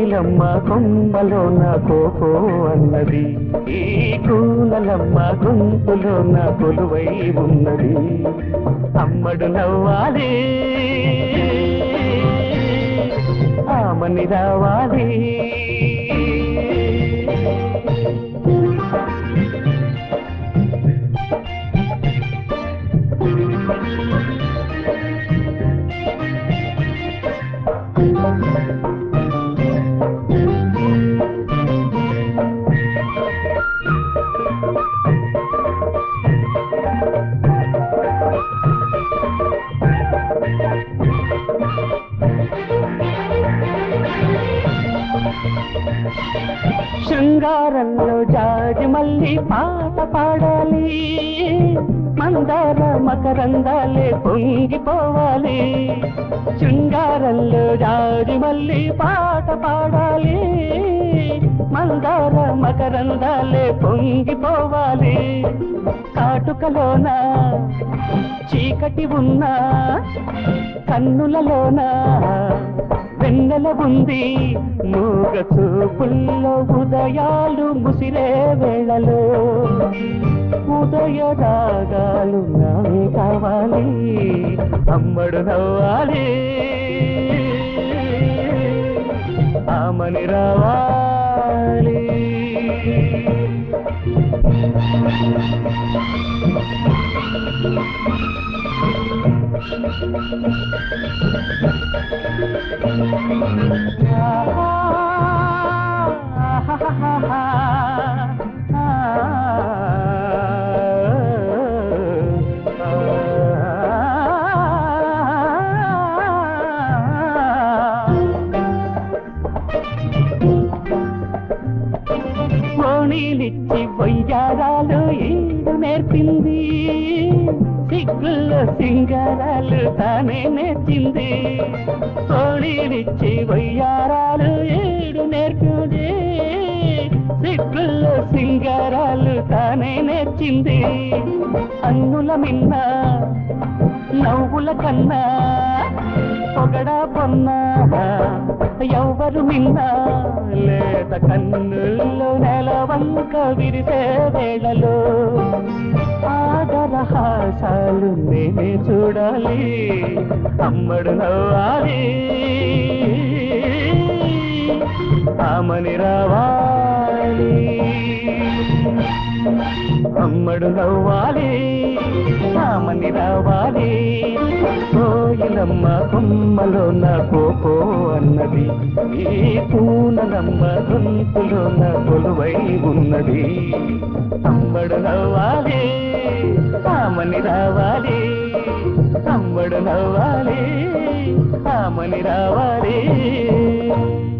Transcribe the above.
కోయిలమ్మ కొమ్మలో నా కోకో అన్నది ఈ కూనలమ్మ గొంతులో నా కొలువై ఉన్నది అమ్మడు నవ్వాలి ఆమని రావాలి శృంగారంలో జాజి మళ్ళీ పాట పాడాలి మందార మకరందాలే పొంగిపోవాలి శృంగారంలో జాజి మళ్ళీ పాట పాడాలి మందార మకరందాలే పొంగిపోవాలి కాటుకలోన చీకటి ఉన్నా కన్నులలోన వెన్నెల ఉంది మూగ చూపుల్లో ఉదయాలు ముసిరే వేళలో ఉదయ రాగాలు నావే కావాలి అమ్మడు నవ్వాలి ఆమని రావాలి ఓణీలిచ్చి వయ్యారాలు ఈడు నేర్పింది సిగ్గుల్లో సింగారాలు తానే నేర్చింది ఓణీలిచ్చి వయ్యారాలు ఏడు నేర్పింది సిగ్గుల్లో సింగారాలు తానే నేర్చింది అన్నుల మిన్న నవ్వుల కన్నా పొగడా పొన్నా ఎవ్వరు మిన్న లేత కన్నుల్లో నెలవంక విరిసే వేళలో ఆదరహాసాలు నేనే చూడాలి అమ్మడు నవ్వాలి ఆమని రావాలి అమ్మడు నవ్వాలి ఆమని రావాలి కోయిలమ్మ కొమ్మలో నా కోపో అన్నది ఈ పూనలమ్మ గొంతులో నా కొలువై ఉన్నది అమ్మడు నవ్వాలి ఆమని రావాలి అమ్మడు నవ్వాలి ఆమని రావాలి